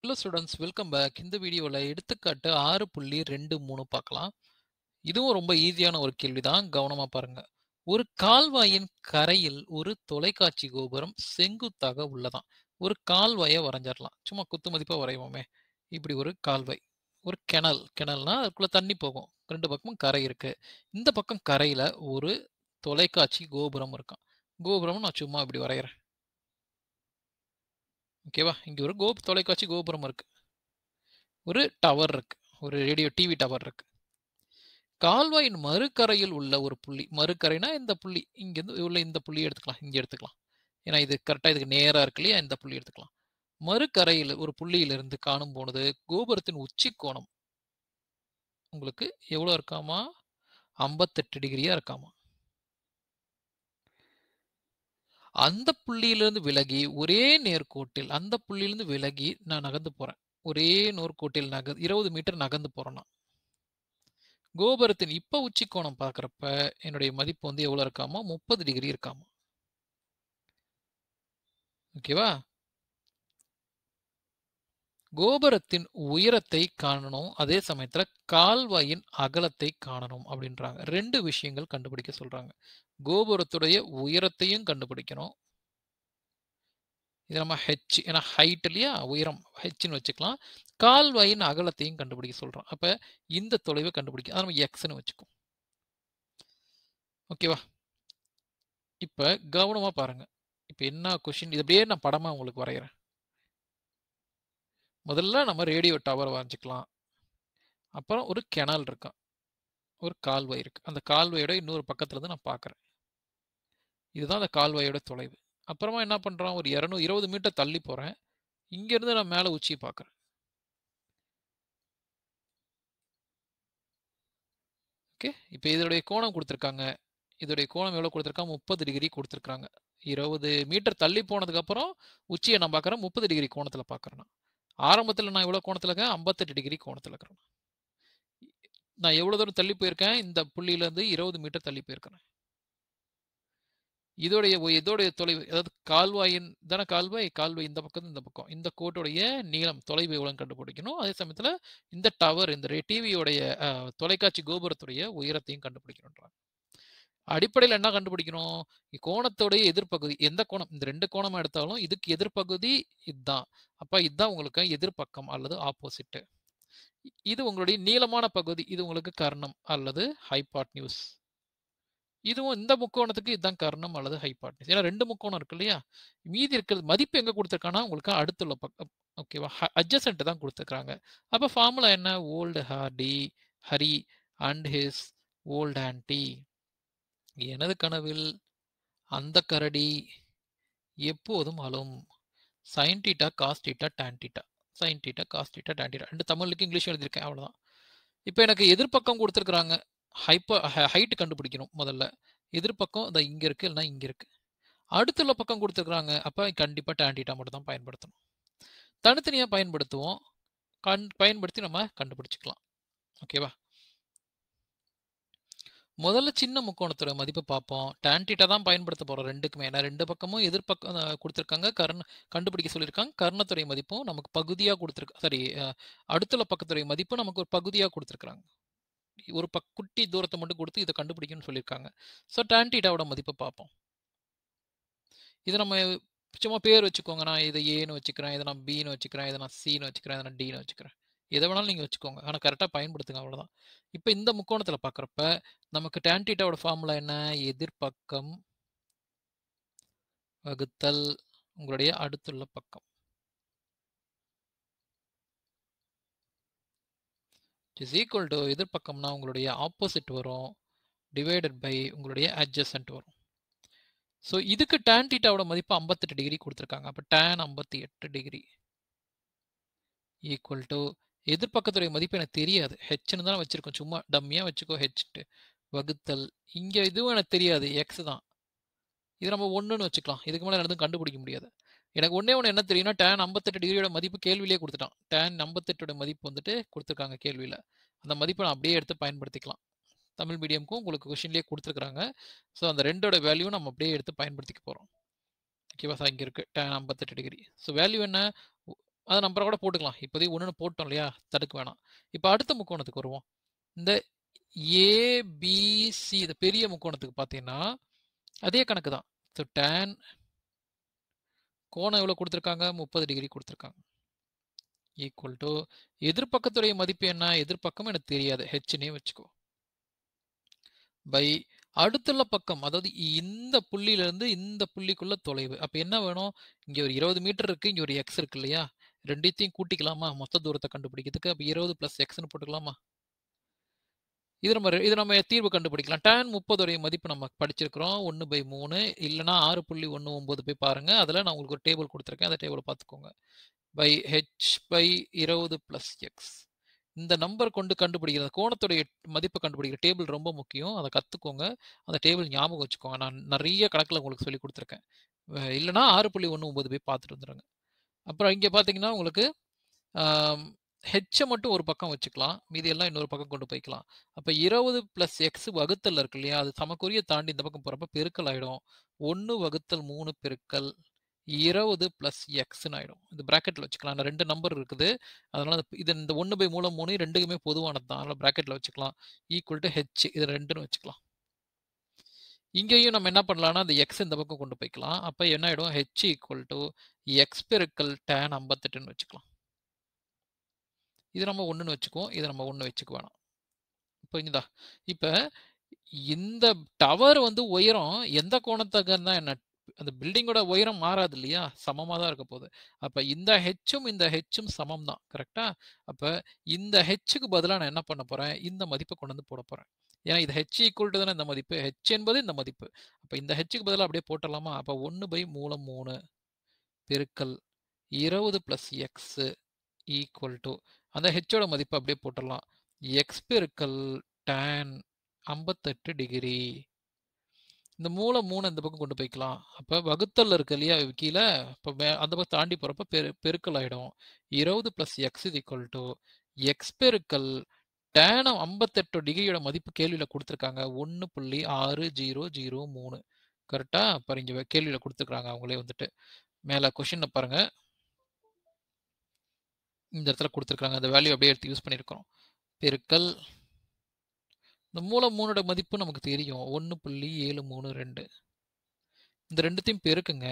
Hello students welcome back இந்த வீடியோவில் எடுத்துக்காட்டு ஆறு புள்ளி ரெண்டு மூணு பார்க்கலாம் இதுவும் ரொம்ப ஈஸியான ஒரு கேள்வி தான் கவனமாக பாருங்க ஒரு கால்வாயின் கரையில் ஒரு தொலைக்காட்சி கோபுரம் செங்குத்தாக உள்ளதாம் ஒரு கால்வாயை வரைஞ்சிடலாம் சும்மா குத்து மதிப்பாக வரைவோமே இப்படி ஒரு கால்வாய் ஒரு கிணல் கிணல்னா அதுக்குள்ள தண்ணி போகும் ரெண்டு பக்கமும் கரை இருக்கு இந்த பக்கம் கரையில ஒரு தொலைக்காட்சி கோபுரம் இருக்கான் கோபுரம் நான் சும்மா இப்படி வரைகிறேன் ஓகேவா இங்க ஒரு கோ தொலைக்காட்சி கோபுரம் இருக்கு ஒரு டவர் இருக்கு ஒரு ரேடியோ டிவி டவர் இருக்கு கால்வாயின் மறுக்கரையில் உள்ள ஒரு புள்ளி மறுக்கரைனா இந்த புள்ளி இங்கேருந்து உள்ள இந்த புள்ளி எடுத்துக்கலாம் இங்கே எடுத்துக்கலாம் ஏன்னா இது கரெக்டாக இதுக்கு நேராக இருக்கு இல்லையா இந்த புள்ளி எடுத்துக்கலாம் மறுக்கரையில் ஒரு புள்ளியிலிருந்து காணும் போனது கோபுரத்தின் உச்சி கோணம் உங்களுக்கு எவ்வளோ இருக்காமா ஐம்பத்தெட்டு டிகிரியா இருக்காமா அந்த புள்ளியிலிருந்து விலகி ஒரே நேர்கோட்டில் அந்த புள்ளியிலிருந்து விலகி நான் நகர்ந்து போறேன் ஒரே நேர்கோட்டில் நக இருபது மீட்டர் நகர்ந்து போறேன்னா கோபுரத்தின் இப்ப உச்சி கோணம் பார்க்குறப்ப என்னுடைய மதிப்பு வந்து எவ்வளவு இருக்காமோ முப்பது டிகிரி இருக்காமா ஓகேவா கோபுரத்தின் உயரத்தை காணணும் அதே சமயத்துல கால்வாயின் அகலத்தை காணணும் அப்படின்றாங்க ரெண்டு விஷயங்கள் கண்டுபிடிக்க சொல்றாங்க கோபுரத்துடைய உயரத்தையும் கண்டுபிடிக்கணும் இது நம்ம ஹெச் ஏன்னா ஹைட் இல்லையா உயரம் ஹெச்னு வச்சுக்கலாம் கால்வாயின் அகலத்தையும் கண்டுபிடிக்க சொல்றோம் அப்ப இந்த தொலைவை கண்டுபிடிக்க அதை நம்ம எக்ஸ்னு வச்சுக்கோம் ஓகேவா இப்ப கவனமா பாருங்க இப்ப என்ன கொஷின் இது அப்படியே நான் படமா உங்களுக்கு வரைகிறேன் முதல்ல நம்ம ரேடியோ டவர் வரைஞ்சிக்கலாம் அப்புறம் ஒரு கெனால் இருக்கான் ஒரு கால்வாய் இருக்கு அந்த கால்வாயோட இன்னொரு பக்கத்துல இருந்து நான் பார்க்குறேன் இதுதான் அந்த கால்வாயோட தொலைவு அப்புறமா என்ன பண்றான் ஒரு இரநூறு இருபது மீட்டர் தள்ளி போறேன் இங்க இருந்து நான் மேல உச்சியை பார்க்குறேன் ஓகே இப்போ இதோடைய கோணம் கொடுத்துருக்காங்க இதோடைய கோணம் எவ்வளோ கொடுத்துருக்காங்க முப்பது டிகிரி கொடுத்துருக்காங்க இருபது மீட்டர் தள்ளி போனதுக்கு அப்புறம் உச்சியை நான் பார்க்குறேன் முப்பது டிகிரி கோணத்தில் பார்க்குறேன் நான் ஆரம்பத்தில் நான் எவ்வளோ கோணத்தில் இருக்கேன் ஐம்பத்தெட்டு டிகிரி கோணத்தில் இருக்கிறேன் நான் எவ்வளோ தூரம் தள்ளி போயிருக்கேன் இந்த புள்ளியிலேருந்து இருபது மீட்டர் தள்ளி போயிருக்கிறேன் இதோடைய இதோடைய தொலைவு அதாவது கால்வாயின் தானே கால்வாய் கால்வாய் இந்த பக்கம் இந்த பக்கம் இந்த கோட்டுடைய நீளம் தொலைவு எவ்வளோன்னு கண்டுபிடிக்கணும் அதே சமயத்தில் இந்த டவர் இந்த டிவியோடைய தொலைக்காட்சி கோபுரத்துடைய உயரத்தையும் கண்டுபிடிக்கணுன்றாங்க அடிப்படையில் என்ன கண்டுபிடிக்கணும் கோணத்தோடைய எதிர்ப்பகுதி எந்த கோணம் இந்த ரெண்டு கோணம் எடுத்தாலும் இதுக்கு எதிர்ப்பகுதி இதுதான் அப்ப இதுதான் உங்களுக்கு எதிர்ப்பக்கம் அல்லது ஆப்போசிட் இது உங்களுடைய நீளமான பகுதி இது உங்களுக்கு கர்ணம் அல்லது ஹைபாட் நியூஸ் இதுவும் இந்த முக்கோணத்துக்கு இதுதான் கர்ணம் அல்லது ஹைபாட் நியூஸ் ஏன்னா ரெண்டு முக்கோணம் இருக்கு இல்லையா மீதி இருக்கிறது மதிப்பு எங்க கொடுத்துருக்கானா உங்களுக்கு அடுத்துள்ள பக்கம் ஓகேவா அட்ஜசன்ட் தான் கொடுத்துருக்காங்க அப்ப ஃபார்முலா என்ன old hardy Harry and his old aunty எனது கனவில் அந்த கரடி எப்போதும் அழும் sine theta cos theta tan theta sine theta cos theta tan theta ரெண்டு தமிழுக்கு இங்கிலீஷும் எழுதியிருக்கேன் அவ்வளோதான் இப்போ எனக்கு எதிர்ப்பக்கம் கொடுத்துருக்குறாங்க ஹைப்ப ஹைட் கண்டுபிடிக்கணும் முதல்ல எதிர்ப்பக்கம் இந்த இங்கே இருக்குது இல்லைனா இங்கே இருக்குது அடுத்துள்ள பக்கம் கொடுத்துருக்குறாங்க அப்போ கண்டிப்பாக டேன் டீட்டா மட்டும் தான் பயன்படுத்தணும் தனித்தனியாக பயன்படுத்துவோம் கண் பயன்படுத்தி நம்ம கண்டுபிடிச்சிக்கலாம் ஓகேவா முதல்ல சின்ன முக்கோணத்தோட மதிப்பு பார்ப்போம் டேன்டிட்டா தான் பயன்படுத்த போகிறோம் ரெண்டுக்குமே ஏன்னா ரெண்டு பக்கமும் எதிர்பக்கம் கொடுத்துருக்காங்க கர்ண கண்டுபிடிக்க சொல்லியிருக்காங்க கர்ணத்துறை மதிப்பும் நமக்கு பகுதியாக கொடுத்துருக்கு சாரி அடுத்துள்ள பக்கத்துடைய மதிப்பு நமக்கு ஒரு பகுதியாக கொடுத்துருக்குறாங்க ஒரு பக் குட்டி தூரத்தை மட்டும் கொடுத்து இதை கண்டுபிடிக்கணும்னு சொல்லியிருக்காங்க ஸோ டேன்டிட்டாவோட மதிப்பை பார்ப்போம் இதை நம்ம சும்மா பேர் வச்சுக்கோங்க நான் இதை ஏன்னு வச்சுக்கிறேன் இதை நான் பின்னு வச்சுக்கிறேன் இதை நான் சின்னு வச்சுக்கிறேன் இதை நான் டின்னு வச்சுக்கிறேன் எதை வேணாலும் நீங்கள் வச்சுக்கோங்க ஆனால் கரெக்டாக பயன்படுத்துங்க அவ்வளோதான் இப்போ இந்த முக்கோணத்தில் பார்க்குறப்ப நமக்கு டேன்டீட்டாவோட ஃபார்முலா என்ன எதிர்பக்கம் வகுத்தல் உங்களுடைய அடுத்துள்ள பக்கம் இஸ் ஈக்குவல் டு எதிர்பக்கம்னா உங்களுடைய ஆப்போசிட் வரும் டிவைடட் பை உங்களுடைய அட்ஜசன்ட் வரும் ஸோ இதுக்கு டேன் டீட்டாவோட மதிப்பு ஐம்பத்தெட்டு டிகிரி கொடுத்துருக்காங்க அப்போ டேன் ஐம்பத்தி எட்டு டிகிரி ஈக்குவல் டு எதிர்பக்கத்துடைய மதிப்பு எனக்கு தெரியாது ஹெச்னு தான் வச்சிருக்கோம் சும்மா டம்மியாக வச்சுக்கோ ஹெச்ட்டு வகுத்தல் இங்கே இதுவும் எனக்கு தெரியாது எக்ஸ் தான் இது நம்ம ஒன்றுன்னு வச்சுக்கலாம் இதுக்கு மேலே எதுவும் கண்டுபிடிக்க முடியாது எனக்கு ஒன்றே ஒன்று என்ன தெரியும்னா டேன் ஐம்பத்தெட்டு டிகிரியோட மதிப்பு கேள்வியிலே கொடுத்துட்டான் டேன் ஐம்பத்தெட்டோட மதிப்பு வந்துட்டு கொடுத்துருக்காங்க கேள்வியில் அந்த மதிப்பை நான் அப்படியே எடுத்து பயன்படுத்திக்கலாம் தமிழ் மீடியமுக்கும் உங்களுக்கு கொஷின்லேயே கொடுத்துருக்குறாங்க ஸோ அந்த ரெண்டோட வேல்யூ நம்ம அப்படியே எடுத்து பயன்படுத்திக்க போகிறோம் ஓகேவா சார் இங்கே இருக்குது டேன் ஐம்பத்தெட்டு டிகிரி ஸோ வேல்யூ என்ன அத நம்பர கூட போட்டுக்கலாம். இப்போதைக்கு 1ன்னு போட்டோம் இல்லையா? தடுக்க வேணாம். இப்ப அடுத்த முக்கோணத்துக்கு வருவோம். இந்த ஏபிசி இந்த பெரிய முக்கோணத்துக்கு பார்த்தீங்கன்னா, அதே கணக்கு தான். ஸோ டான் கோணம் எவ்வளோ குடுத்துருக்காங்க? 30 டிகிரி குடுத்துருக்காங்க. ஈக்குவல் டூ எதிர்பக்கத்துடைய மதிப்பு என்ன? எதிர்பக்கம் எனக்கு தெரியாது. ஹெச்ன்னே வச்சுக்கோ. பை அடுத்துள்ள பக்கம். அதாவது இந்த புள்ளியிலிருந்து இந்த புள்ளிக்குள்ள தொலைவு. அப்ப என்ன வேணும்? இங்க ஒரு 20 மீட்டர் இருக்கு. இங்க ஒரு எக்ஸ் இருக்கு இல்லையா? 2த்தையும் கூட்டிக்கலாமா? மொத்த தூரத்த கண்டுபிடிக்கிறதுக்கு. அப்ப 20 பிளஸ் எக்ஸ்ன்னு போட்டுக்கலாமா? இது நம்ம இது நம்ம தீர்வு கண்டுபிடிக்கலாம். டான் 30 உடைய மதிப்பு நம்ம படிச்சிருக்கிறோம். 1/3 இல்லன்னா 6.19 போய் பாருங்க. அதுல நான் உங்களுக்கு ஒரு டேபிள் குடுத்துருக்கேன். அந்த டேபிள பார்த்துக்கோங்க. By H by 20 plus X. இந்த நம்பர் கொண்டு கண்டுபிடிக்கிறது. கோணத்துடைய மதிப்ப கண்டுபிடிக்கிற டேபிள் ரொம்ப முக்கியம். அத கத்துக்கோங்க. அந்த டேபிள் ஞாபகம் வச்சுக்கோங்க. நான் நெறைய கணக்குல உங்களுக்கு சொல்லிக் குடுத்துருக்கேன். அ இல்லன்னா 6.19 போய் பார்த்துட்டு வந்துருங்க. அப்புறம் இங்க பார்த்தீங்கன்னா, உங்களுக்கு ஆம் ஹெச்ச மட்டும் ஒரு பக்கம் வச்சுக்கலாம். மீதி எல்லாம் இன்னொரு பக்கம் கொண்டு போய்க்கலாம். அப்ப 20 பிளஸ் எக்ஸ் வகுத்தல்ல இருக்கு இல்லையா? அது சமக்குறிய தாண்டி இந்த பக்கம் போறப்ப பெருக்கல் ஆயிடும். 1/3 பெருக்கல் 20 பிளஸ் எக்ஸ்ன்னு ஆயிடும். இது பிராக்கெட்ல வச்சுக்கலாம். 2 நம்பர் இருக்குது. அதனால இது இந்த 1/3 2க்குமே பொதுவானது தான். அதனால பிராக்கெட்ல வச்சுக்கலாம். ஈக்குவல் டூ ஹெச் இது 2ன்னு வச்சுக்கலாம். இங்கேயும் நம்ம என்ன பண்ணலாம்னா, அந்த எக்ஸ் இந்த பக்கம் கொண்டு போய்க்கலாம். அப்ப என்ன ஆயிடும்? ஹெச் ஈக்குவல் டூ எக்ஸ் பெருக்கல் டான் 58ன்னு வச்சுக்கலாம். இது நம்ம 1ன்னு வச்சுக்குவோம். இத நம்ம 1 வச்சுக்க வேணாம். புரியுதா? இப்ப இந்த டவர் வந்து உயரம் எந்த கோணத்துக்கு இருந்தா என்ன? அந்த பில்டிங்கோட உயரம் மாறாது இல்லையா? சமமா தான் இருக்க போகுது. அப்ப இந்த ஹெச்சும் இந்த ஹெச்சும் சமம் தான். கரெக்ட்டா? அப்ப இந்த ஹெச்சுக்கு பதிலா நான் என்ன பண்ண போறேன்? இந்த மதிப்ப கொண்டு வந்து போடப் போறேன். ஏன்னா இது ஹெச் ஈக்குவல் டூ தானே இந்த மதிப்பு. ஹெச் என்பது இந்த மதிப்பு. அப்ப இந்த ஹெச்சுக்கு பதிலா அப்படியே போட்டுறலாமா? அப்ப 1/3 பெருக்கல் 20 பிளஸ் எக்ஸ் ஈக்குவல் டூ அந்த ஹெச்சோட மதிப்ப அப்படியே போட்டுறலாம். எக்ஸ் பெருக்கல் டான் 58 டிகிரி. இந்த மூல 3 இந்த பக்கம் கொண்டு போய்க்கலாம். அப்ப வகுத்தல்ல இருக்கு இல்லையா? கீழ இப்ப மே அந்த பக்கம் தாண்டி போறப்ப பெரு பெருக்கல் ஆயிடும். 20 plus X is equal to X பெருக்கல் டான் 58 டிகிரியோட மதிப்பு கேள்வியில குடுத்துருக்காங்க. 1.6003 கரெக்ட்டா? பாரு இங்க கேள்வியில குடுத்துருக்காங்க அவங்களே வந்துட்டு. மேல கொஸ்டின பாருங்க. இந்த இடத்துல குடுத்துருக்காங்க. அந்த வேல்யூ அப்படியே எடுத்து யூஸ் பண்ணியிருக்கிறோம். பெருக்கல் இந்த மூல 3ஓட மதிப்பு நமக்கு தெரியும். 1.732 இந்த 2த்தையும் பெருக்குங்க.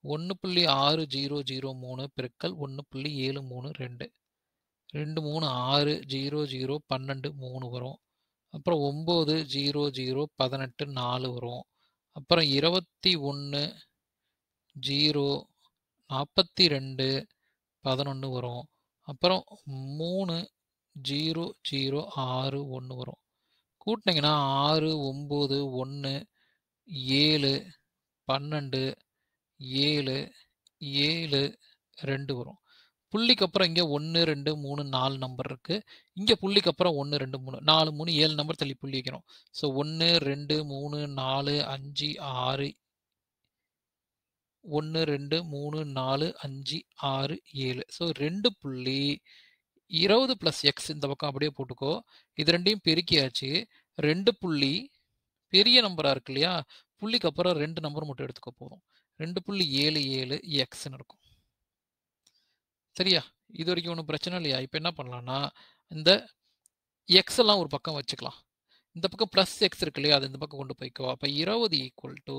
1.6003 பெருக்கல் 1.732 2, 3, 6, 0, 0, 12, 3 வரும். அப்புறம் 9, 0, 0, 18, 4 வரும். அப்புறம் 21, 0, 42, 11 வரும். அப்புறம் 3, 0, 0, 6, 1 வரும். கூட்டுனீங்கன்னா 6, 9, 1, 7, 12, 7, 7, 2 வரும். புள்ளிக்கு அப்புறம் இங்க 1, 2, 3, 4 நம்பர் இருக்கு. இங்க புள்ளிக்கு அப்புறம் 1, 2, 3 4, 3, 7 நம்பர் தள்ளி புள்ளி வைக்கணும். ஸோ 1, 2, 3, 4, 5, 6 1, 2, 3, 4, 5, 6, 7 ஸோ 2 புள்ளி 20 பிளஸ் எக்ஸ் இந்த பக்கம் அப்படியே போட்டுக்கோ. இது 2யும் பெருக்கியாச்சு. 2 புள்ளி பெரிய நம்பரா இருக்கு இல்லையா? புள்ளிக்கு அப்புறம் 2 நம்பர் மட்டும் எடுத்துக்க போதும். 2.77 எக்ஸ்ன்னு இருக்கும். சரியா? இதுவரைக்கும் ஒண்ணும் பிரச்சனை இல்லையா? இப்ப என்ன பண்ணலாம்னா, இந்த எக்ஸ் எல்லாம் ஒரு பக்கம் வச்சுக்கலாம். இந்த பக்கம் பிளஸ் எக்ஸ் இருக்கு இல்லையா? அத இந்த பக்கம் கொண்டு போய்க்கோ. அப்ப 20 ஈக்குவல் டூ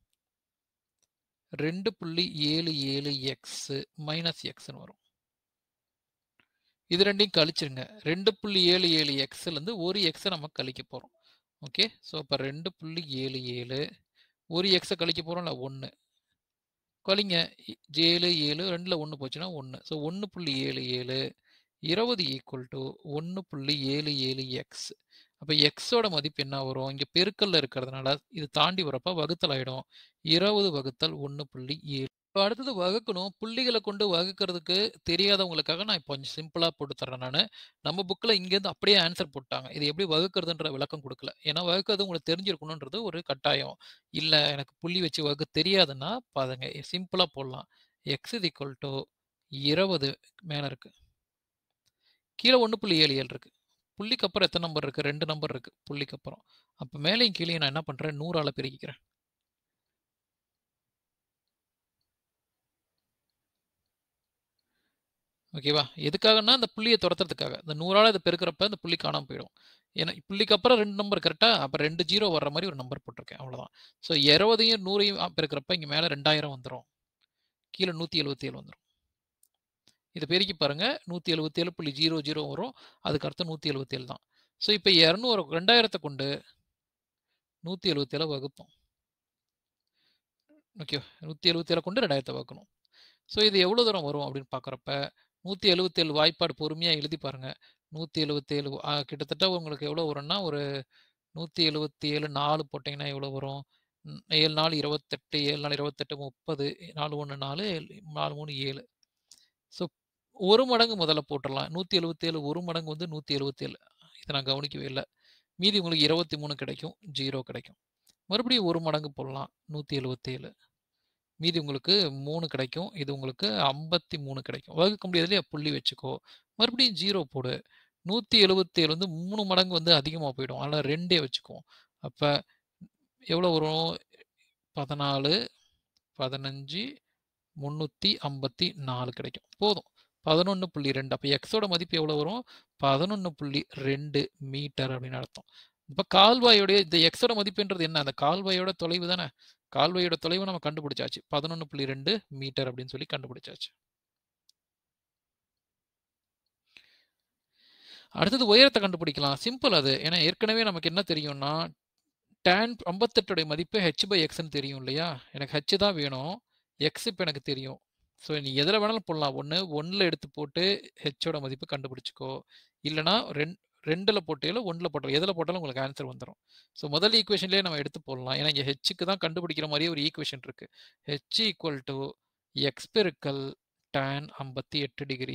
2.77 எக்ஸ் மைனஸ் எக்ஸ்ன்னு வரும். இது 2யும் கழிச்சிருங்க. 2.77 எக்ஸ்லேருந்து ஒரு எக்ஸ நம்ம கழிக்க போறோம். ஓகே. ஸோ அப்ப 2.77 ஒரு எக்ஸ கழிக்க போறோம்ல 1 கழிங்க. 7, 7 2ல 1 போச்சுன்னா 1. So 1.77 20 equal to 1.77 X. அப்ப எக்ஸோட மதிப்பு என்ன வரும்? இங்க பெருக்கல்ல இருக்கிறதுனால இது தாண்டி வரப்ப வகுத்தல் ஆயிடும். 20 வகுத்தல் 1.7 இப்ப அடுத்தது வகுக்கணும். புள்ளிகள கொண்டு வகுக்கிறதுக்கு தெரியாதவங்களுக்காக நான் இப்போ கொஞ்சம் சிம்பிளா போட்டு தர்றேன் நானு. நம்ம புக்ல இங்கேருந்து அப்படியே ஆன்சர் போட்டாங்க. இது எப்படி வகுக்கிறதுன்ற விளக்கம் குடுக்கல. ஏன்னா வகுக்கிறது உங்களுக்கு தெரிஞ்சிருக்கணும்ன்றது ஒரு கட்டாயம். இல்ல எனக்கு புள்ளி வச்சு வகுக்க தெரியாதுன்னா பாருங்க சிம்பிளா போடலாம். எக்ஸ் இஸ் ஈக்குவல் டூ 20 மேல இருக்கு. கீழ 1.77 இருக்கு. புள்ளிக்கு அப்புறம் எத்தன நம்பர் இருக்கு? 2 நம்பர் இருக்கு புள்ளிக்கு அப்புறம். அப்ப மேலயும் கீழயும் நான் என்ன பண்றேன்? 100ஆல பெருக்கிக்கிறேன். ஓகேவா? எதுக்காகன்னா, அந்த புள்ளிய தொரத்துறதுக்காக. இந்த 100ஆல இத பெருக்குறப்ப இந்த புள்ளி காணாம போயிடும். ஏன்னா புள்ளிக்கு அப்புறம் 2 நம்பர் கரெக்ட்டா? அப்ப 2 0 வர்ற மாரி ஒரு நம்பர் போட்டுருக்கேன். அவ்வளோதான். ஸோ 20யும் 100யும் அ பெருக்குறப்ப இங்க மேல 2000 வந்துரும். கீழ 177 வந்துரும். இத பெருக்கி பாருங்க. 177.00 வரும். அதுக்கு அர்த்தம் 177 தான். ஸோ இப்ப 200 2000த்த கொண்டு 177 வகுப்போம். ஓகே. 177 கொண்டு 2000த்த வகுக்கணும். ஸோ இது எவ்வளோ தூரம் வரும் அப்படின்னு பார்க்குறப்ப, 177 வாய்ப்பாடு பொறுமையா எழுதி பாருங்க. 177 அ கிட்டத்தட்ட உங்களுக்கு எவ்வளோ வரும்னா, ஒரு 177 4 போட்டீங்கன்னா எவ்வளோ வரும்? ம் 7 நாலு 28 7 நாலு 28 30 4 1 4 4 3 7. ஸோ 1 மடங்கு முதல்ல போட்டுறலாம். 177 1 மடங்கு வந்து 177. இத நான் கவனிக்கவே இல்ல. மீதி உங்களுக்கு 23 கிடைக்கும். 0 கிடைக்கும். மறுபடியும் 1 மடங்கு போடலாம். 177. மீதி உங்களுக்கு 3 கிடைக்கும். இது உங்களுக்கு 53 கிடைக்கும். வகுக்க முடியாது இல்லையா? புள்ளி வச்சுக்கோ. மறுபடியும் 0 போடு. 177 வந்து 3 மடங்கு வந்து அதிகமா போயிடும். அதனால 2டே வச்சுக்குவோம். அப்ப எவ்வளோ வரும்? 14 15 354 கிடைக்கும். போதும். 11.2 அப்ப எக்ஸோட மதிப்பு எவ்வளோ வரும்? 11.2 மீட்டர் அப்படின்னு அர்த்தம். இப்ப கால்வாயோடைய இந்த எக்ஸோட மதிப்புன்றது என்ன? அந்த கால்வாயோட தொலைவு தானே? கால்வாயோட தொலைவு நம்ம கண்டுபிடிச்சாச்சு. 11.2 மீட்டர் அப்படின்னு சொல்லி கண்டுபிடிச்சாச்சு. அடுத்தது உயரத்த கண்டுபிடிக்கலாம். சிம்பிள் அது. ஏன்னா ஏற்கனவே நமக்கு என்ன தெரியும்னா, டான் 58 உடைய மதிப்பு h/xன்னு தெரியும் இல்லையா? எனக்கு h தான் வேணும். x இப்ப எனக்கு தெரியும். ஸோ நீ எதுல வேணாலும் போடலாம். ஒண்ணு 1ல எடுத்து போட்டு ஹெச்சோட மதிப்பு கண்டுபிடிச்சுக்கோ. இல்லன்னா ரெண் 2ல போட்டியோ, 1ல போட்டாலோ எதுல போட்டாலும் உங்களுக்கு ஆன்சர் வந்துரும். ஸோ முதல் ஈக்குவேஷன்லயே நம்ம எடுத்து போடலாம். ஏன்னா இங்க ஹெச்சுக்கு தான் கண்டுபிடிக்கிற மாரியே ஒரு ஈக்குவேஷன் இருக்கு. h ஈக்குவல் டூ x பெருக்கல் tan 58 degree.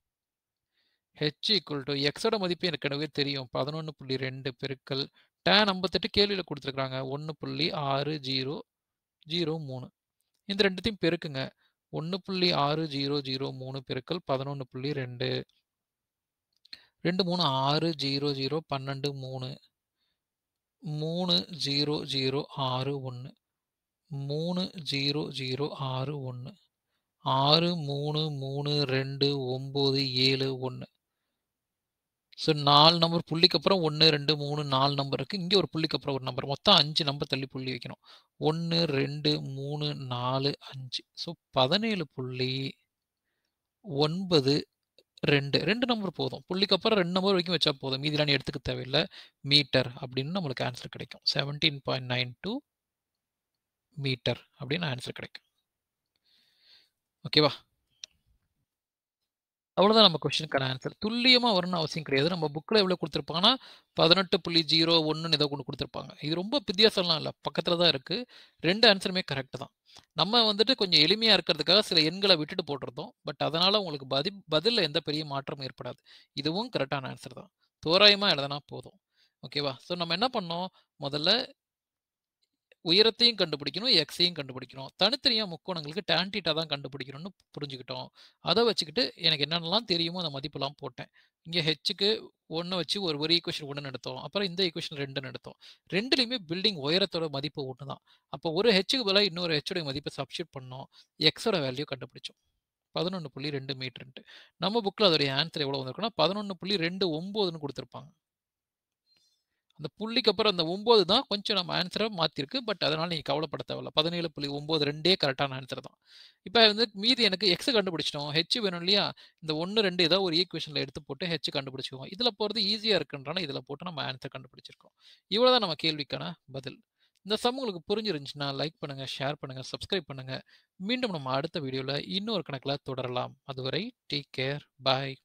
h equal to xோட மதிப்பு எனக்கு ஏற்கனவே தெரியும். 11.2 பெருக்கல் டான் 58 கேள்வியில குடுத்துருக்காங்க. 1.6003 இந்த 2த்தையும் பெருக்குங்க. 1.6003 பெருக்கல் 11.2 2 3 6 0 0 12 3 3 0 0 6 1 3 0 0 6 1 6 3 3 2 9 7 1 ஸோ 4 நம்பர் புள்ளிக்கு அப்புறம் 1 2 3 4 நம்பர் இருக்கு. இங்க ஒரு புள்ளிக்கு அப்புறம் ஒரு நம்பர். மொத்தம் 5 நம்பர் தள்ளி புள்ளி வைக்கணும். 1 2 3 4 5 ஸோ 17.9 2 2 நம்பர் போதும். புள்ளிக்கு அப்புறம் 2 நம்பர் வரைக்கும் வச்சா போதும். மீதிலாம் நீ எடுத்துக்க தேவையில்ல. மீட்டர் அப்படின்னு நம்மளுக்கு ஆன்சர் கிடைக்கும். 17.92 மீட்டர் அப்படின்னு ஆன்சர் கிடைக்கும். ஓகேவா? அவ்வளோதான் நம்ம கொஸ்டினுக்கான ஆன்சர். துல்லியமா வரணும்னு அவசியம் கிடையாது. நம்ம புக்ல எவ்வளோ குடுத்துருப்பாங்கன்னா, 18.01ன்னு ஏதோ ஒண்ணு குடுத்துருப்பாங்க. இது ரொம்ப வித்தியாசம்லாம் இல்ல. பக்கத்துல தான் இருக்கு. 2 ஆன்சருமே கரெக்ட் தான். நம்ம வந்துட்டு கொஞ்சம் எளிமையா இருக்கிறதுக்காக சில எண்கள விட்டுட்டு போட்டிருந்தோம். பட் அதனால உங்களுக்கு பதி பதில்ல எந்த பெரிய மாற்றமும் ஏற்படாது. இதுவும் கரெக்ட்டான ஆன்சர் தான். தோராயமா எழுதுனா போதும். ஓகேவா? ஸோ நம்ம என்ன பண்ணோம்? முதல்ல உயரத்தையும் கண்டுபிடிக்கணும், எக்ஸையும் கண்டுபிடிக்கணும். தனித்தனியா முக்கோணங்களுக்கு டான் தீட்டா தான் கண்டுபிடிக்கணும்னு புரிஞ்சுக்கிட்டோம். அத வச்சுக்கிட்டு எனக்கு என்னென்னலாம் தெரியுமோ அந்த மதிப்பெல்லாம் போட்டேன். இங்க ஹெச்சுக்கு 1 வச்சு ஒரு ஒரு ஈக்குவேஷன் 1ன்னு எடுத்தோம். அப்புறம் இந்த ஈக்குவேஷன் 2ன்னு எடுத்தோம். 2லயுமே பில்டிங் உயரத்தோட மதிப்பு 1 தான். அப்போ ஒரு ஹெச்சுக்கு பதிலா இன்னொரு ஹெச்சோட மதிப்ப சப்ஸ்டிட்யூட் பண்ணோம். எக்ஸோட வேல்யூ கண்டுபிடிச்சோம். 11.2 மீட்டர்ன்ட்டு. நம்ம புக்ல அதோடைய ஆன்சர் எவ்வளோ வந்திருக்குன்னா 11.29ன்னு குடுத்துருப்பாங்க. அந்த புள்ளிக்கு அப்புறம் அந்த 9 தான் கொஞ்சம் நம்ம ஆன்சர மாத்திருக்கு. பட் அதனால நீங்க கவலைப்பட தேவையில்ல. 17.92 கரெக்ட்டான ஆன்சர் தான். இப்ப வந்து மீதி எனக்கு எக்ஸ கண்டுபிடிச்சிட்டோம். ஹெச் வேணும் இல்லையா? இந்த 1, 2 ஏதோ ஒரு ஈக்குவேஷன்ல எடுத்து போட்டு ஹெச் கண்டுபிடிச்சுக்குவோம். இதுல போறது ஈஸியா இருக்குன்றனால இதுல போட்டு நம்ம ஆன்சர் கண்டுபிடிச்சிருக்கோம். இவ்வளோதான் நம்ம கேள்விக்கான பதில். இந்த சம் உங்களுக்கு புரிஞ்சிருந்துச்சுன்னா லைக் பண்ணுங்க, ஷேர் பண்ணுங்க, சப்ஸ்கிரைப் பண்ணுங்க. மீண்டும் நம்ம அடுத்த வீடியோல இன்னொரு கணக்குல தொடரலாம். அதுவரை டேக் கேர். பாய்.